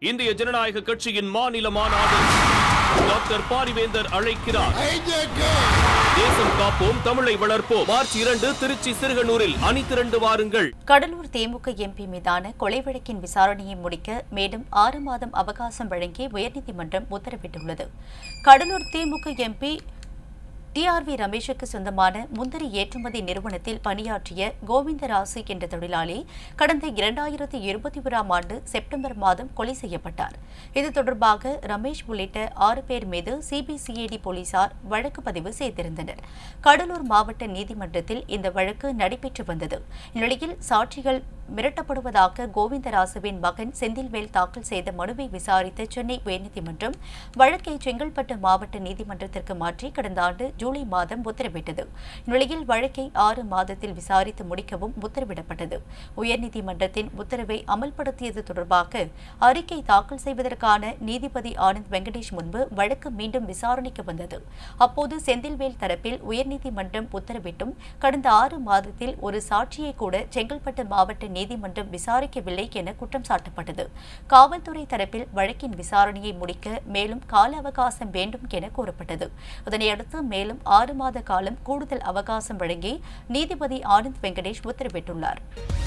இந்திய ஜனநாயக கட்சியின் மாநில மாநாடு டாக்டர் பாரிவேந்தர் அழைக்கிறார் தேசம் காப்போம் தமிழை வளர்ப்போம் மார்ச் இரண்டு திருச்சி சிறுகனூரில் அணி திரண்டு வாருங்கள் கடலூர் திமுக எம்பி மீதான கொலை வழக்கின் விசாரணையை முடிக்க மேலும் ஆறு மாதம் அவகாசம் வழங்கி உயர்நீதிமன்றம் உத்தரவிட்டுள்ளது கடலூர் திமுக எம்பி டிஆர்வி ரமேஷுக்கு சொந்தமான முந்திரி ஏற்றுமதி நிறுவனத்தில் பணியாற்றிய கோவிந்தராசு என்ற தொழிலாளி கடந்த இரண்டாயிரத்தி இருபத்தி ஓராம் ஆண்டு செப்டம்பர் மாதம் கொலை செய்யப்பட்டார் இது தொடர்பாக ரமேஷ் உள்ளிட்ட ஆறு பேர் மீது சிபிசிஐடி போலீசார் வழக்கு பதிவு செய்திருந்தனர் கடலூர் மாவட்ட நீதிமன்றத்தில் இந்த வழக்கு நடைபெற்று வந்தது இந்நிலையில் சாட்சிகள் மிரட்டப்படுவதாக கோவிந்தராசுவின் மகன் செந்தில்வேல் தாக்கல் செய்த மனுவை விசாரித்த சென்னை உயர்நீதிமன்றம் வழக்கை செங்கல்பட்டு மாவட்ட நீதிமன்றத்திற்கு மாற்றி கடந்த ஆண்டு ஜூலை மாதம் உத்தரவிட்டது இந்நிலையில் வழக்கை ஆறு மாதத்தில் விசாரித்து முடிக்கவும் உத்தரவிடப்பட்டது உயர்நீதிமன்றத்தின் உத்தரவை அமல்படுத்தியது தொடர்பாக அறிக்கை தாக்கல் செய்வதற்கான நீதிபதி ஆனந்த் வெங்கடேஷ் முன்பு வழக்கு மீண்டும் விசாரணைக்கு வந்தது அப்போது செந்தில்வேல் தரப்பில் உயர்நீதிமன்றம் உத்தரவிட்டும் கடந்த ஆறு மாதத்தில் ஒரு சாட்சியை கூட செங்கல்பட்டு மாவட்ட நீதிமன்றம் விசாரிக்கவில்லை என குற்றம் சாட்டப்பட்டது காவல்துறை தரப்பில் வழக்கின் விசாரணையை முடிக்க மேலும் கால அவகாசம் வேண்டும் என கூறப்பட்டது இதனையடுத்து மேலும் ஆறு மாத காலம் கூடுதல் அவகாசம் வழங்கி நீதிபதி ஆனந்த் வெங்கடேஷ் உத்தரவிட்டுள்ளார்